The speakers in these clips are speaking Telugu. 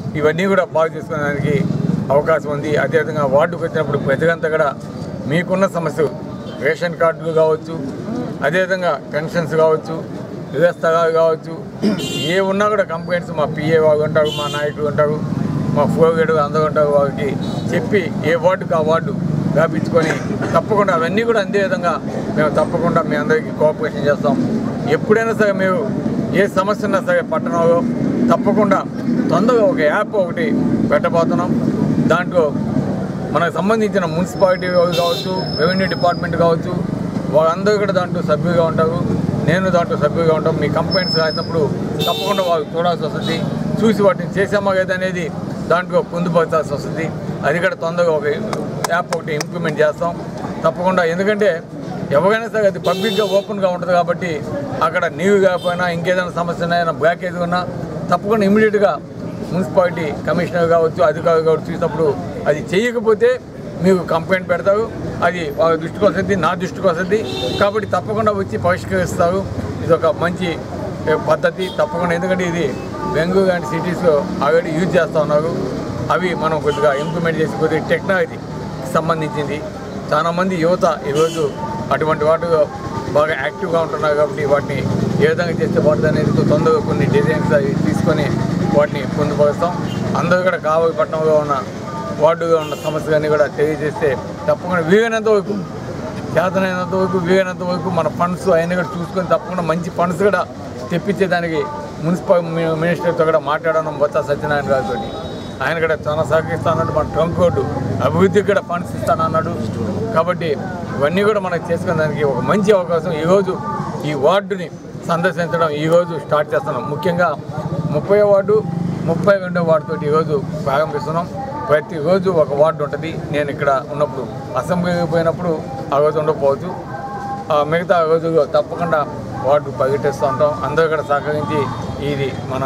ఇవన్నీ కూడా బాగు చేసుకోవడానికి అవకాశం ఉంది అదేవిధంగా వార్డుకు వచ్చినప్పుడు ప్రజలంతా కూడా మీకున్న సమస్యలు రేషన్ కార్డులు కావచ్చు అదేవిధంగా పెన్షన్స్ కావచ్చు వ్యవస్థగా కావచ్చు ఏ ఉన్నా కూడా కంప్లైంట్స్ మా పిఏ వాళ్ళు ఉంటారు మా నాయకులు ఉంటారు మా ఫోర్ గేడు అందరూ ఉంటారు వాళ్ళకి చెప్పి ఏ వార్డుకు ఆ వార్డు వ్యాపించుకొని తప్పకుండా అవన్నీ కూడా అందే విధంగా మేము తప్పకుండా మీ అందరికీ కోఆపరేషన్ చేస్తాం ఎప్పుడైనా సరే మీరు ఏ సమస్య ఉన్నా సరే పట్టణంలో తప్పకుండా తొందరగా ఒక యాప్ ఒకటి పెట్టబోతున్నాం దాంట్లో మనకు సంబంధించిన మున్సిపాలిటీ వాళ్ళు కావచ్చు రెవెన్యూ డిపార్ట్మెంట్ కావచ్చు వాళ్ళందరూ కూడా దాంట్లో సభ్యులుగా ఉంటారు నేను దాంట్లో సభ్యులుగా ఉంటాం మీ కంప్లైంట్స్ రాసినప్పుడు తప్పకుండా వాళ్ళు చూడాల్సి వస్తుంది చూసి వాటిని చేసామా లేదా అనేది దాంట్లో పొందుపరచాల్సి వస్తుంది అది కూడా తొందరగా ఒక యాప్ ఒకటి ఇంప్లిమెంట్ చేస్తాం తప్పకుండా ఎందుకంటే ఎవరైనా సరే అది పబ్లిక్గా ఓపెన్గా ఉంటుంది కాబట్టి అక్కడ నీవు కాకపోయినా ఇంకేదైనా సమస్య ఉన్నాయన్నా బ్లాకేజ్ ఉన్నా తప్పకుండా ఇమీడియట్గా మున్సిపాలిటీ కమిషనర్ కావచ్చు అధికారులు కావచ్చు చూసినప్పుడు అది చేయకపోతే మీకు కంప్లైంట్ పెడతారు అది వాళ్ళ దృష్టికి వస్తుంది నా దృష్టికి వస్తుంది కాబట్టి తప్పకుండా వచ్చి పరిష్కరిస్తారు ఇది ఒక మంచి ఏ, పద్ధతి తప్పకుండా ఎందుకంటే ఇది బెంగళూరు లాంటి సిటీస్లో ఆల్రెడీ యూజ్ చేస్తూ ఉన్నారు అవి మనం కొద్దిగా ఇంప్లిమెంట్ చేసి కొద్దిగా టెక్నాలజీకి సంబంధించింది చాలామంది యువత ఈరోజు అటువంటి వాటిలో బాగా యాక్టివ్గా ఉంటున్నారు కాబట్టి వాటిని ఏ విధంగా చేస్తే బాగుంటుంది అనేది తొందరగా కొన్ని డిజైన్స్ అవి తీసుకొని వాటిని పొందుపరుస్తాం అందరూ కూడా కావలి పట్టణంలో ఉన్న వార్డుగా ఉన్న సమస్యలన్నీ కూడా తెలియజేస్తే తప్పకుండా వీలైనంత వరకు చేతనైనంత వరకు వీలైనంత వరకు మన ఫండ్స్ అవన్నీ కూడా చూసుకొని తప్పకుండా మంచి ఫండ్స్ కూడా తెప్పించేదానికి మున్సిపల్ మి- మినిస్టర్తో కూడా మాట్లాడడం బొత్స సత్యనారాయణ గారితో ఆయన కూడా చాలా సహకరిస్తానన్నాడు మన ట్రంక్ రోడ్డు అభివృద్ధికి కూడా ఫండ్స్ ఇస్తానన్నాడు కాబట్టి ఇవన్నీ కూడా మనకు చేసుకునే దానికి ఒక మంచి అవకాశం ఈరోజు ఈ వార్డుని సందర్శించడం ఈరోజు స్టార్ట్ చేస్తున్నాం ముఖ్యంగా ముప్పై వార్డు ముప్పై రెండో వార్డు తోటి ఈరోజు ప్రారంభిస్తున్నాం ప్రతిరోజు ఒక వార్డు ఉంటుంది నేను ఇక్కడ ఉన్నప్పుడు అసెంబ్లీకి పోయినప్పుడు ఆ రోజు ఉండకపోవచ్చు ఆ మిగతా రోజుల్లో తప్పకుండా వార్డు పర్యటిస్తూ ఉంటాం అందరూ కూడా సహకరించి ఇది మన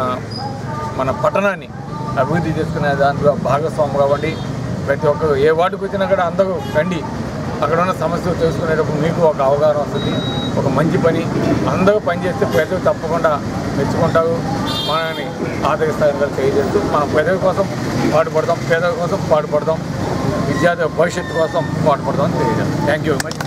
మన పట్టణాన్ని అభివృద్ధి చేసుకునే దాంట్లో భాగస్వామి కాబట్టి ప్రతి ఒక్కరు ఏ వార్డుకు వచ్చినా కూడా అందరూ రండి అక్కడ ఉన్న సమస్యలు తెలుసుకునేటప్పుడు మీకు ఒక అవగాహన వస్తుంది ఒక మంచి పని అందరూ పనిచేస్తే ప్రజలు తప్పకుండా మెచ్చుకుంటారు మనని ఆదరిస్తారని కూడా తెలియజేస్తూ మన ప్రజల కోసం పాటుపడతాం పేదల కోసం పాటుపడతాం విద్యార్థుల భవిష్యత్తు కోసం పాటుపడతాం అని తెలియజేస్తాం థ్యాంక్ యూ వెరీ మచ్